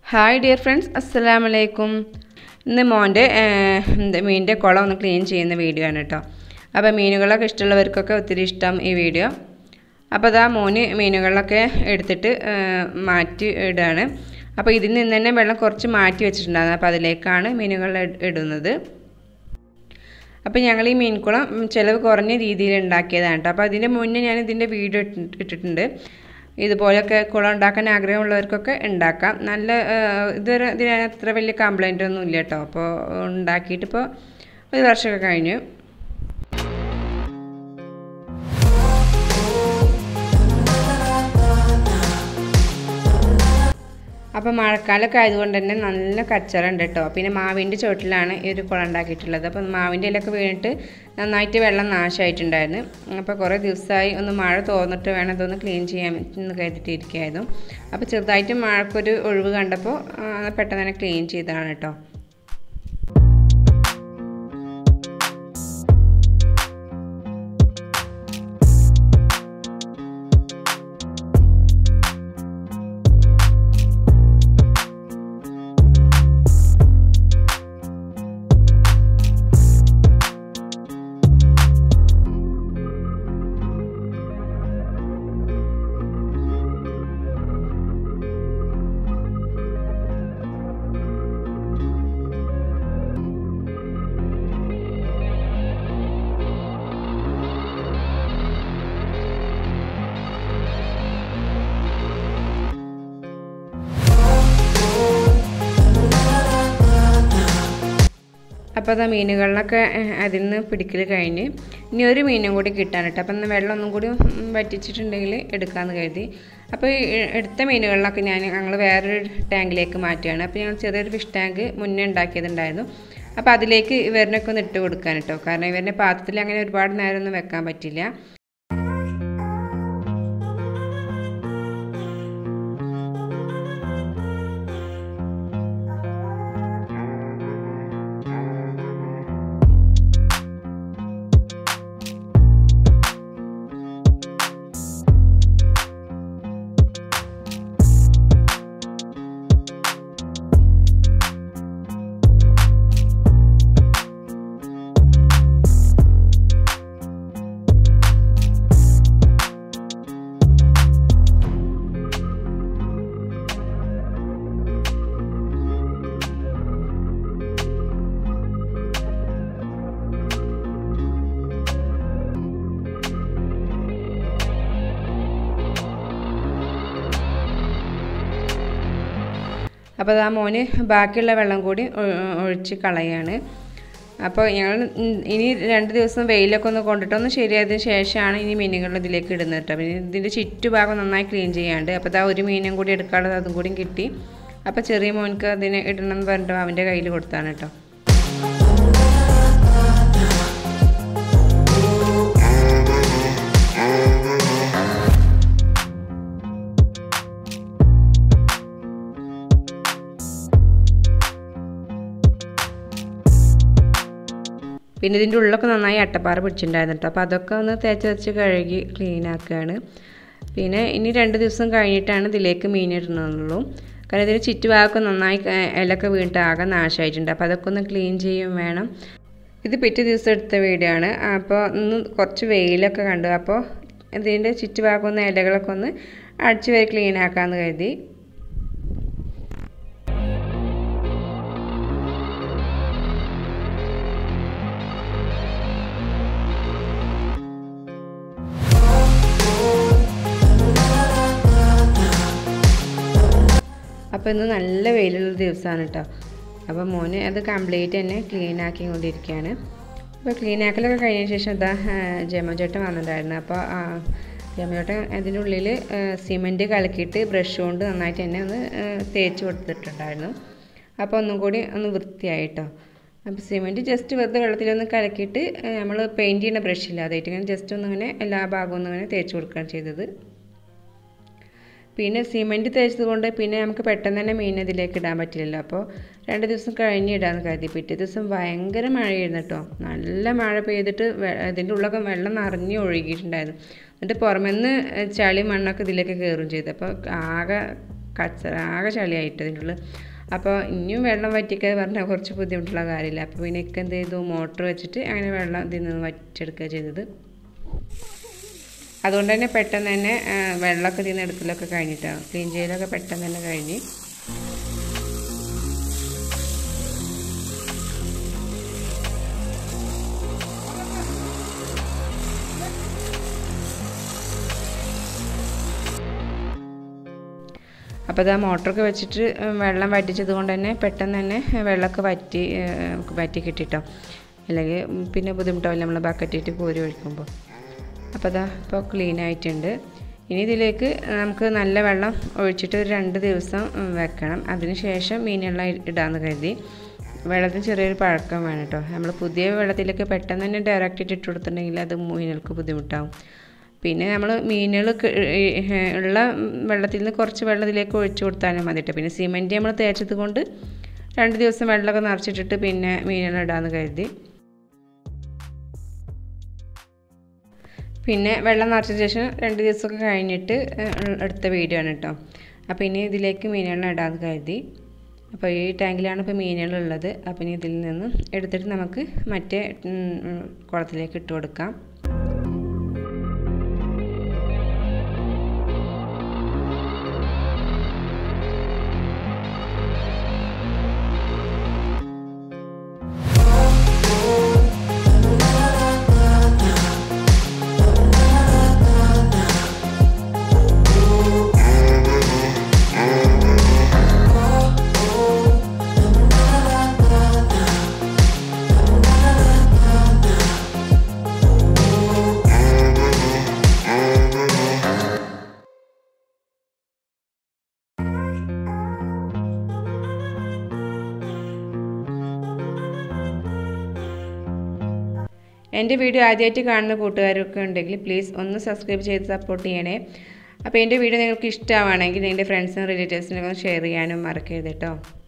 hi dear friends അസ്സലാമു അലൈക്കും ഇന്ന് മോൻ്റെ എന്താ മീനിൻ്റെ കുളം ഒന്ന് ക്ലീൻ ചെയ്യുന്ന വീഡിയോ ആണ് കേട്ടോ അപ്പോൾ മീനുകളൊക്കെ ഇഷ്ടമുള്ളവർക്കൊക്കെ ഒത്തിരി ഇഷ്ടം ഈ വീഡിയോ അപ്പോൾ അതാ മോന് മീനുകളൊക്കെ എടുത്തിട്ട് മാറ്റി ഇടുകയാണ് അപ്പോൾ ഇതിൽ നിന്ന് തന്നെ വെള്ളം കുറച്ച് മാറ്റി വെച്ചിട്ടുണ്ടായിരുന്നു അപ്പോൾ അതിലേക്കാണ് മീനുകൾ ഇടുന്നത് അപ്പോൾ ഞങ്ങൾ ഈ മീൻകുളം ചിലവ് കുറഞ്ഞ രീതിയിൽ ഉണ്ടാക്കിയതാണ് കേട്ടോ അപ്പോൾ അതിൻ്റെ മുന്നേ ഞാൻ ഇതിൻ്റെ വീഡിയോ ഇട്ടിട്ടുണ്ട് ഇതുപോലെയൊക്കെ കുളം ഉണ്ടാക്കാൻ ആഗ്രഹമുള്ളവർക്കൊക്കെ ഉണ്ടാക്കാം നല്ല ഇതുവരെ ഇതിന് അത്ര വലിയ കംപ്ലൈൻ്റ് ഒന്നും ഇല്ല കേട്ടോ അപ്പോൾ ഉണ്ടാക്കിയിട്ടിപ്പോൾ ഒരു വർഷമൊക്കെ കഴിഞ്ഞു അപ്പോൾ മഴക്കാലമൊക്കെ ആയതുകൊണ്ട് തന്നെ നല്ല കച്ചറ ഉണ്ട് കേട്ടോ പിന്നെ മാവിൻ്റെ ചോട്ടിലാണ് ഈ ഒരു കുളം ഉണ്ടാക്കിയിട്ടുള്ളത് അപ്പോൾ മാവിൻ്റെ ഇലയൊക്കെ വീണിട്ട് നന്നായിട്ട് വെള്ളം നാശമായിട്ടുണ്ടായിരുന്നു അപ്പോൾ കുറേ ദിവസമായി ഒന്ന് മഴ തോന്നിട്ട് വേണം ഇതൊന്ന് ക്ലീൻ ചെയ്യാൻ എന്ന് കരുതിയിട്ടിരിക്കുകയായിരുന്നു അപ്പോൾ ചെറുതായിട്ട് മഴക്കൊരു ഒഴിവ് കണ്ടപ്പോൾ പെട്ടെന്ന് തന്നെ ക്ലീൻ ചെയ്തതാണ് കേട്ടോ അപ്പോൾ അത് മീനുകളിലൊക്കെ അതിൽ നിന്ന് പിടിക്കൽ കഴിഞ്ഞ് ഇനി ഒരു മീനും കൂടി കിട്ടാനിട്ട് അപ്പം ഒന്ന് വെള്ളം ഒന്നും കൂടി വറ്റിച്ചിട്ടുണ്ടെങ്കിൽ എടുക്കാമെന്ന് കരുതി അപ്പോൾ എടുത്ത മീനുകളിലൊക്കെ ഞാൻ ഞങ്ങൾ വേറൊരു ടാങ്കിലേക്ക് മാറ്റുകയാണ് അപ്പോൾ ഞങ്ങൾ ചെറിയൊരു ഫിഷ് ടാങ്ക് മുന്നേ ഉണ്ടാക്കിയതുണ്ടായിരുന്നു അപ്പോൾ അതിലേക്ക് ഇവരിനൊക്കെ ഒന്ന് ഇട്ട് കൊടുക്കാൻ കേട്ടോ കാരണം ഇവരുടെ പാത്രത്തിൽ അങ്ങനെ ഒരുപാട് നേരമൊന്നും വെക്കാൻ പറ്റില്ല അപ്പോൾ ആ മോന് ബാക്കിയുള്ള വെള്ളം കൂടി ഒഴിച്ച് കളയാണ് അപ്പോൾ ഞങ്ങൾ ഇനി രണ്ട് ദിവസം വെയിലൊക്കെ ഒന്ന് കൊണ്ടിട്ടൊന്ന് ശരിയായതിന് ശേഷമാണ് ഇനി മീനുകൾ ഇതിലേക്ക് ഇടുന്നത് കേട്ടോ പിന്നെ ഇതിൻ്റെ ചുറ്റുഭാഗം നന്നായി ക്ലീൻ ചെയ്യാണ്ട് അപ്പോൾ ആ ഒരു മീനും കൂടി എടുക്കാനുള്ളത് അതും കൂടി കിട്ടി അപ്പോൾ ചെറിയ മോൻക്ക് അതിന് ഇടണം എന്ന് പറഞ്ഞിട്ട് അവൻ്റെ കയ്യിൽ കൊടുത്താണ് കേട്ടോ പിന്നെ ഇതിൻ്റെ ഉള്ളൊക്കെ നന്നായി അട്ടപ്പാറ പിടിച്ചിട്ടുണ്ടായിരുന്നു കേട്ടോ അപ്പോൾ അതൊക്കെ ഒന്ന് തേച്ച് വെച്ച് കഴുകി ക്ലീൻ ആക്കുകയാണ് പിന്നെ ഇനി രണ്ട് ദിവസം കഴിഞ്ഞിട്ടാണ് ഇതിലേക്ക് മീൻ ഇടുന്നുള്ളൂ കാരണം ഇതിന് ചുറ്റുഭാഗമൊക്കെ നന്നായി ഇലക്കെ വീണിട്ട് ആകെ നാശമായിട്ടുണ്ട് അപ്പോൾ അതൊക്കെ ഒന്ന് ക്ലീൻ ചെയ്യും വേണം ഇത് പിറ്റേ ദിവസം എടുത്ത വീഡിയോ ആണ് അപ്പോൾ ഇന്ന് കുറച്ച് വെയിലൊക്കെ കണ്ടു അപ്പോൾ ഇതിൻ്റെ ചുറ്റുഭാഗം ഒന്ന് ഇലകളൊക്കെ ഒന്ന് അടിച്ച് വരെ ക്ലീൻ ആക്കാമെന്ന് കരുതി അപ്പോൾ ഇന്ന് നല്ല വെയിലുള്ള ദിവസമാണ് കേട്ടോ അപ്പോൾ മോന് അത് കംപ്ലീറ്റ് തന്നെ ക്ലീൻ ആക്കി കൊണ്ടിരിക്കുകയാണ് അപ്പോൾ ക്ലീൻ ആക്കലൊക്കെ കഴിഞ്ഞ ശേഷം ഇതാ ജമചേട്ടൻ വന്നിട്ടുണ്ടായിരുന്നു അപ്പോൾ ജമചേട്ടൻ അതിൻ്റെ ഉള്ളിൽ സിമൻറ്റ് കലക്കിയിട്ട് ബ്രഷ് കൊണ്ട് നന്നായിട്ട് തന്നെ ഒന്ന് തേച്ച് കൊടുത്തിട്ടുണ്ടായിരുന്നു അപ്പോൾ ഒന്നും കൂടി ഒന്ന് വൃത്തിയായിട്ടോ അപ്പോൾ സിമെൻറ്റ് ജസ്റ്റ് വെറുതെ വെള്ളത്തിലൊന്ന് കലക്കിയിട്ട് നമ്മൾ പെയിൻറ്റ് ചെയ്യുന്ന ബ്രഷില്ല അതായിട്ട് ഇങ്ങനെ ജസ്റ്റ് ഒന്നിങ്ങനെ എല്ലാ ഭാഗവും ഒന്നിങ്ങനെ തേച്ച് കൊടുക്കുകയാണ് ചെയ്തത് പിന്നെ സിമെൻറ്റ് തേച്ചത് കൊണ്ട് പിന്നെ നമുക്ക് പെട്ടെന്ന് തന്നെ മീൻ ഇതിലേക്ക് ഇടാൻ പറ്റില്ലല്ലോ അപ്പോൾ രണ്ട് ദിവസം കഴിഞ്ഞ് ഇടാമെന്ന് കരുതി പിറ്റേ ദിവസം ഭയങ്കര മഴയായിരുന്നു കേട്ടോ നല്ല മഴ പെയ്തിട്ട് ഇതിൻ്റെ ഉള്ളൊക്കെ വെള്ളം നിറഞ്ഞ് ഒഴുകിയിട്ടുണ്ടായിരുന്നു എന്നിട്ട് പുറമെന്ന് ചളി മണ്ണൊക്കെ ഇതിലേക്ക് കയറും ചെയ്തു അപ്പോൾ ആകെ കച്ചറ ആകെ ചളിയായിട്ട് ഇതിൻ്റെ ഉള്ളിൽ അപ്പോൾ ഇനിയും വെള്ളം വറ്റിക്കുക പറഞ്ഞാൽ കുറച്ച് ബുദ്ധിമുട്ടുള്ള കാര്യമില്ല അപ്പോൾ പിന്നെ ഒക്കെ എന്ത് ചെയ്തു മോട്ടർ വെച്ചിട്ട് അങ്ങനെ വെള്ളം ഇതിൽ നിന്ന് വറ്റിച്ചെടുക്കുക ചെയ്തത് അതുകൊണ്ട് തന്നെ പെട്ടെന്ന് തന്നെ വെള്ളമൊക്കെ ഇതിൽ നിന്ന് എടുക്കലൊക്കെ കഴിഞ്ഞിട്ടാണ് ക്ലീൻ ചെയ്യലൊക്കെ പെട്ടെന്ന് തന്നെ കഴിഞ്ഞ് അപ്പോൾ അത് ആ മോട്ടറൊക്കെ വെച്ചിട്ട് വെള്ളം വറ്റിച്ചത് കൊണ്ട് തന്നെ പെട്ടെന്ന് തന്നെ വെള്ളമൊക്കെ വറ്റി നമുക്ക് വറ്റി കിട്ടിട്ടോ അല്ലെങ്കിൽ പിന്നെ ബുദ്ധിമുട്ടാവില്ല നമ്മൾ ബക്കറ്റിട്ട് കോരി ഒഴിക്കുമ്പോൾ അപ്പോൾ അതാ ഇപ്പോൾ ക്ലീൻ ആയിട്ടുണ്ട് ഇനി ഇതിലേക്ക് നമുക്ക് നല്ല വെള്ളം ഒഴിച്ചിട്ട് ഒരു രണ്ട് ദിവസം വെക്കണം അതിന് ശേഷം മീനെല്ലാം ഇടാമെന്ന് കരുതി വെള്ളത്തിന് ചെറിയൊരു പഴക്കം വേണം കേട്ടോ നമ്മൾ പുതിയ വെള്ളത്തിലേക്ക് പെട്ടെന്ന് തന്നെ ഡയറക്റ്റ് ഇട്ട് കൊടുത്തിട്ടുണ്ടെങ്കിൽ അത് മീനുകൾക്ക് ബുദ്ധിമുട്ടാവും പിന്നെ നമ്മൾ മീനുകൾ ഉള്ള വെള്ളത്തിൽ നിന്ന് കുറച്ച് വെള്ളത്തിലേക്ക് ഒഴിച്ചു കൊടുത്താലും മതി കേട്ടോ പിന്നെ സിമെൻറ്റ് നമ്മൾ തേച്ചത് കൊണ്ട് രണ്ട് ദിവസം വെള്ളമൊക്കെ നിറച്ചിട്ടിട്ട് പിന്നെ മീനുകൾ ഇടാമെന്ന് കരുതി പിന്നെ വെള്ളം നിറച്ച ശേഷം രണ്ട് ദിവസമൊക്കെ കഴിഞ്ഞിട്ട് എടുത്ത വീഡിയോ ആണ് കേട്ടോ അപ്പോൾ ഇനി ഇതിലേക്ക് മീനുകൾ ഇടാമെന്ന് കരുതി അപ്പോൾ ഈ ടാങ്കിലാണ് ഇപ്പോൾ മീനുകളുള്ളത് അപ്പോൾ ഇനി ഇതിൽ നിന്ന് എടുത്തിട്ട് നമുക്ക് മറ്റേ കുളത്തിലേക്ക് ഇട്ട് കൊടുക്കാം എൻ്റെ വീഡിയോ ആദ്യമായിട്ട് കാണുന്ന കൂട്ടുകാരൊക്കെ ഉണ്ടെങ്കിൽ പ്ലീസ് ഒന്ന് സബ്സ്ക്രൈബ് ചെയ്ത് സപ്പോർട്ട് ചെയ്യണേ അപ്പോൾ എൻ്റെ വീഡിയോ നിങ്ങൾക്ക് ഇഷ്ടമാണെങ്കിൽ നിങ്ങളുടെ ഫ്രണ്ട്സിനും റിലേറ്റീവ്സിനൊക്കെ ഷെയർ ചെയ്യാനും മറക്കരുത് കേട്ടോ